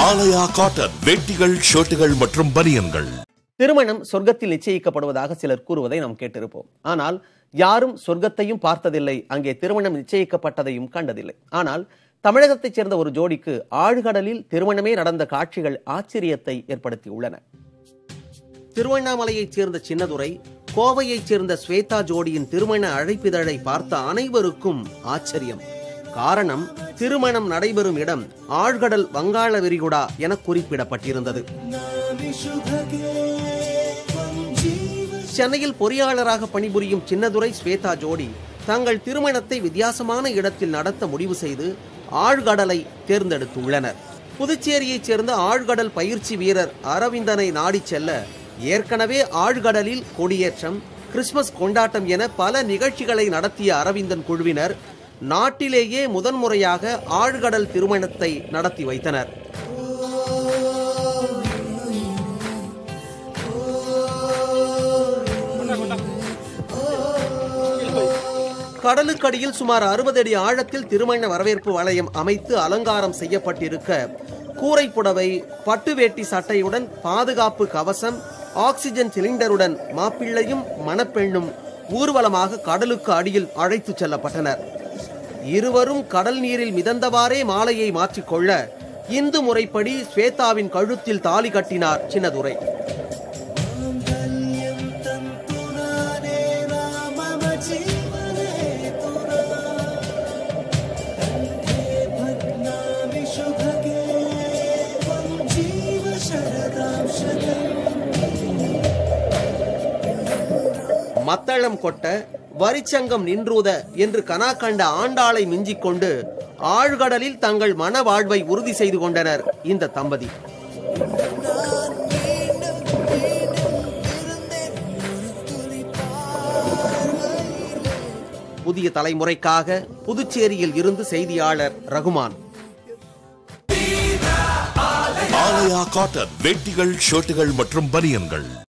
ஆலயா cotton வேட்டிகள் ஷர்ட்டுகள் மற்றும் பனியன்கள் திருமணம் சொர்க்கத்தில் நிச்சயிக்கப்படுவதாக சிலர் கூறுவதை நாம் கேட்டிருப்போம் ஆனால் யாரும் சொர்க்கத்தையும் பார்த்ததில்லை அங்கே திருமணம் நிச்சயிக்கப்பட்டதையும் கண்டதில்லை ஆனால் தமிழகத்தைச் சேர்ந்த ஒரு ஜோடிக்கு ஆழ்கடலில் திருமணமே நடந்த காட்சிகள் ஆச்சரியத்தை ஏற்படுத்தியுள்ளன திருவண்ணாமலையைச் சேர்ந்த சின்னதுரை கோவையைச் சேர்ந்த ஸ்வேதா ஜோடியின் திருமண அழைப்பிதழை பார்த்த அனைவருக்கும் ஆச்சரியம் காரணம் திருமணம் நடைபெறும் இடம் ஆழ்கடல் வங்காள விரிகுடா என குறிப்பிடப்பட்டிருந்தது சென்னையில் பொறியாளராக பணிபுரியும் சின்னதுரை ஸ்வேதா ஜோடி தங்கள் திருமணத்தை வித்தியாசமான இடத்தில் நடத்த முடிவு செய்து ஆழ்கடலை தேர்ந்தெடுத்துள்ளனர் புதுச்சேரியைச் சேர்ந்த ஆழ்கடல் பயிற்சி வீரர் அரவிந்தனை நாடிச் செல்ல ஏற்கனவே ஆழ்கடலில் கொடியேற்றம் கிறிஸ்துமஸ் கொண்டாட்டம் என பல நிகழ்ச்சிகளை நடத்திய அரவிந்தன் குழுவினர் நாட்டிலேயே முதன்முறையாக ஆழ்கடல் திருமணத்தை நடத்தி வைத்தனர் கடலுக்கடியில் சுமார் அறுபது அடி ஆழத்தில் திருமண வரவேற்பு வளையம் அமைத்து அலங்காரம் செய்யப்பட்டிருக்க கூரை புடவை பட்டு வேட்டி சட்டையுடன் பாதுகாப்பு கவசம் ஆக்சிஜன் சிலிண்டருடன் மாப்பிள்ளையும் மணப்பெண்ணும் ஊர்வலமாக கடலுக்கு அடியில் அழைத்துச் செல்லப்பட்டனர் இருவரும் கடல் நீரில் மிதந்தவாறே மாலையை மாற்றிக்கொள்ள இந்து முறைப்படி ஸ்வேதாவின் கழுத்தில் தாலி கட்டினார் சின்னதுரை மத்தளம் கொட்ட வரிச்சங்கம் நின்றூத என்று கனா கண்ட ஆண்டாளை மிஞ்சிக் கொண்டு ஆழ்கடலில் தங்கள் மன வாழ்வை உறுதி செய்து கொண்டனர் இந்த தம்பதி புதிய தலைமுறைக்காக புதுச்சேரியில் இருந்து செய்தியாளர் ரகுமான் ஆலயா காட்டன் வேட்டிகள் ஷர்ட்டுகள் மற்றும் பனியன்கள்